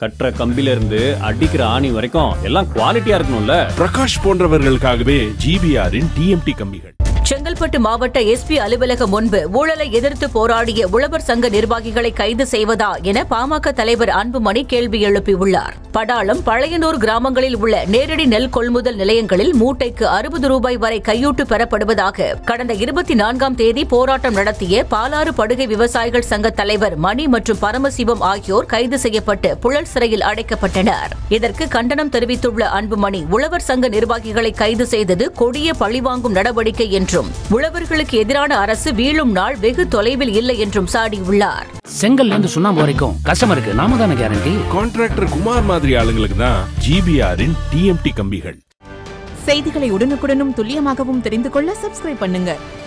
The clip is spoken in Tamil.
கட்டுற கம்பில இருந்து அடிக்கிற ஆணி வரைக்கும் எல்லாம் குவாலிட்டியா இருக்கணும்ல பிரகாஷ் போன்றவர்களுக்காகவே ஜிபிஆரின் டிஎம்டி கம்பிகள் செங்கல்பட்டு மாவட்ட எஸ்பி அலுவலகம் முன்பு ஊழலை எதிர்த்து போராடிய உழவர் சங்க நிர்வாகிகளை கைது செய்வதா என பாமக தலைவர் அன்புமணி கேள்வி எழுப்பியுள்ளார் படாளம் பழையனூர் கிராமங்களில் உள்ள நேரடி நெல் கொள்முதல் நிலையங்களில் மூட்டைக்கு அறுபது ரூபாய் வரை கையூட்டு பெறப்படுவதாக கடந்த இருபத்தி நான்காம் தேதி போராட்டம் நடத்திய பாலாறு படுகை விவசாயிகள் சங்க தலைவர் மணி மற்றும் பரமசிவம் ஆகியோர் கைது செய்யப்பட்டு புழல் சிறையில் அடைக்கப்பட்டனர் இதற்கு கண்டனம் தெரிவித்துள்ள அன்புமணி உழவர் சங்க நிர்வாகிகளை கைது செய்தது கொடிய பழிவாங்கும் நடவடிக்கை என்றும் உழவர்களுக்கு எதிரான அரசு வீழும் நாள் வெகு தொலைவில் இல்லை என்றும் சாடியுள்ளார் செங்கல்ல இருந்து சுண்ணாம்பு வரைக்கும் கஸ்டமருக்கு நாம தானே கேரண்டி கான்ட்ராக்டர் குமார் மாதிரி ஆளுங்களுக்கு தான் ஜிபிஆரின் டிஎம்டி கம்பிகள் செய்திகளை உடனுக்குடனும் துல்லியமாகவும் தெரிந்து கொள்ள சப்ஸ்கிரைப் பண்ணுங்க